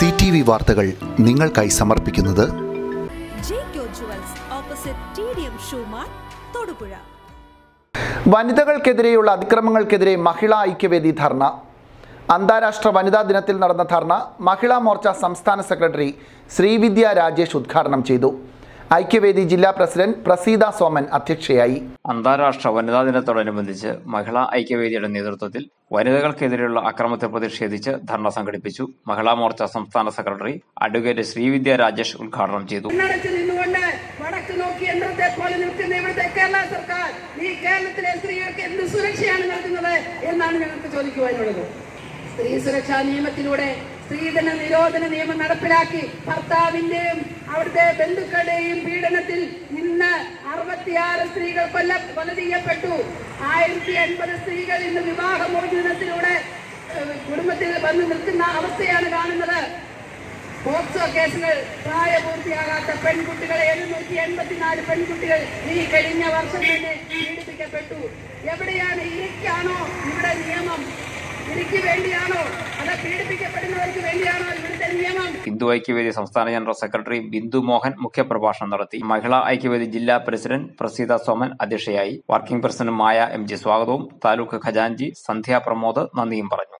C T V വാർത്തകൾ നിങ്ങൾക്കായി സമർപ്പിക്കുന്നത് Jaico jewels opposite T D M ഷൂമാർ തൊടുപുഴ വനിതകൾക്കെതിരെയുള്ള അതിക്രമങ്ങൾക്കെതിരെ മഹിളാ ഐക്യവേദി ധർണ അന്താരാഷ്ട്ര വനിതാ ദിനത്തിൽ നടന്ന ധർണ മഹിളാ മോർച്ച സംസ്ഥാന സെക്രട്ടറി ശ്രീവിദ്യ രാജേഷ് ഉദ്ഘാടനം ചെയ്തു ഐക്യവേദി ജില്ലാ പ്രസിഡന്റ് പ്രസീത സോമൻ അധ്യക്ഷയായി അന്താരാഷ്ട്ര വനിതാ ദിനത്തോടനുബന്ധിച്ച് മഹിളാ ഐക്യവേദിയുടെ നേതൃത്വത്തിൽ വനിതകൾക്കെതിരെയുള്ള അക്രമത്തിൽ പ്രതിഷേധിച്ച് ധർണ സംഘടിപ്പിച്ചു മഹിളാ മോർച്ച സംസ്ഥാന സെക്രട്ടറി അഡ്വക്കേറ്റ് ശ്രീവിദ്യ രാജേഷ് ഉദ്ഘാടനം ചെയ്തു കണ്ണടച്ച് നിന്നുകൊണ്ട് വടക്ക് നോക്കി യന്ത്രത്തെ പോലെ നിൽക്കുന്ന ഇവിടുത്തെ കേരള സർക്കാർ ഈ കേരളത്തിലെ സ്ത്രീകൾക്ക് എന്ത് സുരക്ഷയാണ് നൽകുന്നത് എന്നാണ് ഞങ്ങൾക്ക് ചോദിക്കുവാനുള്ളത് സ്ത്രീ സുരക്ഷാ നിയമത്തിലൂടെ സ്ത്രീധന നിരോധന നിയമം നടപ്പിലാക്കി ഭർത്താവിന്റെയും അവിടുത്തെ ബന്ധുക്കളുടെയും പീഡനത്തിൽ ഇന്ന് അറുപത്തിയാറ് സ്ത്രീകൾ കൊല്ല കൊല ചെയ്യപ്പെട്ടു ആയിരത്തി എൺപത് സ്ത്രീകൾ ഇന്ന് വിവാഹമോചനത്തിലൂടെ ഏഹ്, കുടുംബത്തിൽ വന്ന് നിൽക്കുന്ന അവസ്ഥയാണ് കാണുന്നത് പോക്സോ കേസുകൾ പ്രായപൂർത്തിയാകാത്ത പെൺകുട്ടികളെ എഴുന്നൂറ്റി എൺപത്തിനാല് പെൺകുട്ടികൾ ഈ കഴിഞ്ഞ വർഷം തന്നെ പീഡിപ്പിക്കപ്പെട്ടു എവിടെയാണ് ഇരിക്കാണോ ഇവിടെ നിയമം ഇരിക്ക് വേണ്ടിയാണോ അത് പീഡിപ്പിക്കപ്പെടുന്നവർക്ക് വേണ്ടിയാണോ ഇവിടുത്തെ നിയമം ഹിന്ദു ഐക്യവേദി സംസ്ഥാന ജനറൽ സെക്രട്ടറി ബിന്ദു മോഹൻ മുഖ്യപ്രഭാഷണം നടത്തി മഹിളാ ഐക്യവേദി ജില്ലാ പ്രസിഡന്റ് പ്രസീത സോമൻ അധ്യക്ഷയായി working president Maya M G സ്വാഗതവും താലൂക്ക് ഖജാൻജി സന്ധ്യ പ്രമോദ് നന്ദിയും പറഞ്ഞു